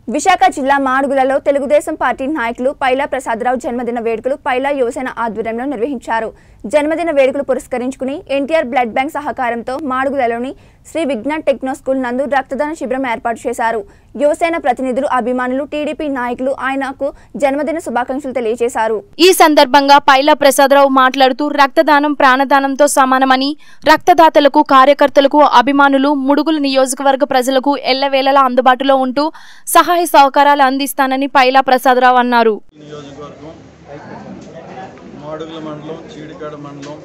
విశాఖ జిల్లా మాడుగులలో తెలుగుదేశం పార్టీ నాయకులు పైలా ప్రసాదరావు జన్మదిన వేడుకలు పైలా యువసేన ఆధ్వర్యంలో నిర్వహించారు జన్మదిన వేడుకలు పురస్కరించుకుని ఎన్టీఆర్ బ్లడ్ బ్యాంక్ సహకారంతో మాడుగులలోని శ్రీ విజ్ఞాన్ టెక్నో స్కూల్ నందు రక్తదాన శిబిరం ఏర్పాటు చేశారు యువసేన ప్రతినిధులు అభిమానులు టీడీపీ నాయకులు ఆయనకు జన్మదిన శుభాకాంక్షలు తెలియజేశారు ఈ సందర్భంగా పైలా ప్రసాదరావు మాట్లాడుతూ రక్తదానం ప్రాణదానంతో సమానమని రక్తదాతలకు కార్యకర్తలకు అభిమానులు ముడుగులు నియోజకవర్గ ప్రజలకు ఎల్లవేళలా అందుబాటులో ఉంటూ సహాయ సహకారాలు అందిస్తానని పైలా ప్రసాదరావు అన్నారు ఈ నియోజకవర్గం మాడుగుల మండలం చీడికాడ మండలం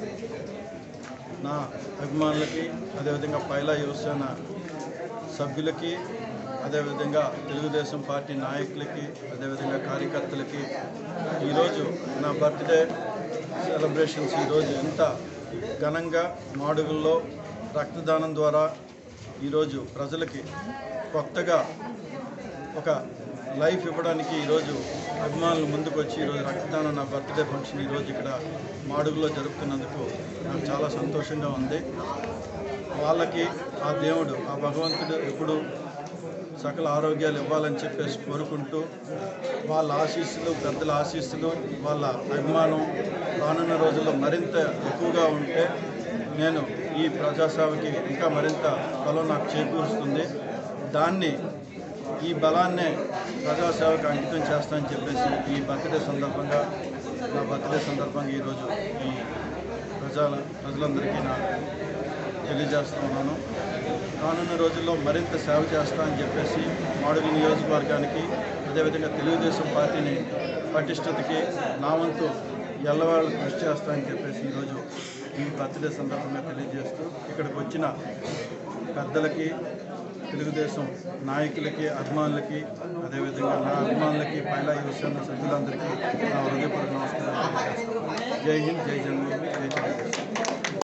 నా అభిమానులకి అదేవిధంగా పైలా యువసేన సభ్యులకి అదేవిధంగా తెలుగుదేశం పార్టీ నాయకులకి అదేవిధంగా కార్యకర్తలకి ఈరోజు నా బర్త్డే సెలబ్రేషన్స్ ఈరోజు ఎంత ఘనంగా మాడుగుల్లో రక్తదానం ద్వారా ఈరోజు ప్రజలకి కొత్తగా ఒక లైఫ్ ఇవ్వడానికి ఈరోజు అభిమానులు ముందుకు వచ్చి ఈరోజు రక్తదానం నా బర్త్డే ఫంక్షన్ ఈరోజు ఇక్కడ మాడుగులో జరుపుతున్నందుకు నాకు చాలా సంతోషంగా ఉంది వాళ్ళకి ఆ దేవుడు ఆ భగవంతుడు ఎప్పుడు సకల ఆరోగ్యాలు ఇవ్వాలని చెప్పేసి కోరుకుంటూ వాళ్ళ ఆశీస్సులు పెద్దల ఆశీస్సులు వాళ్ళ అభిమానం రానున్న రోజుల్లో మరింత ఎక్కువగా ఉంటే నేను ఈ ప్రజాసేవకి ఇంకా మరింత బలం నాకు చేకూరుస్తుంది దాన్ని ఈ బలాన్నే ప్రజాసేవకు అంకితం చేస్తానని చెప్పేసి ఈ బర్త్డే సందర్భంగా నా బర్త్డే సందర్భంగా ఈరోజు ఈ ప్రజల ప్రజలందరికీ నా తెలియజేస్తూ ఉన్నాను రానున్న రోజుల్లో మరింత సేవ చేస్తానని చెప్పేసి మాడుగు నియోజకవర్గానికి అదేవిధంగా తెలుగుదేశం పార్టీని పటిష్టతకి నా వంతు ఎల్లవాళ్ళు కృషి చేస్తానని చెప్పేసి ఈరోజు ఈ బర్త్డే సందర్భంగా తెలియజేస్తూ ఇక్కడికి వచ్చిన పెద్దలకి తెలుగుదేశం నాయకులకి అభిమానులకి అదేవిధంగా నా అభిమానులకి పైలా యువసేన సభ్యులందరికీ నా హృదయపూర్వక నమస్కారాలు తెలియజేస్తాను జై హింద్ జై జన్మభూమి జై తెలుగుదేశం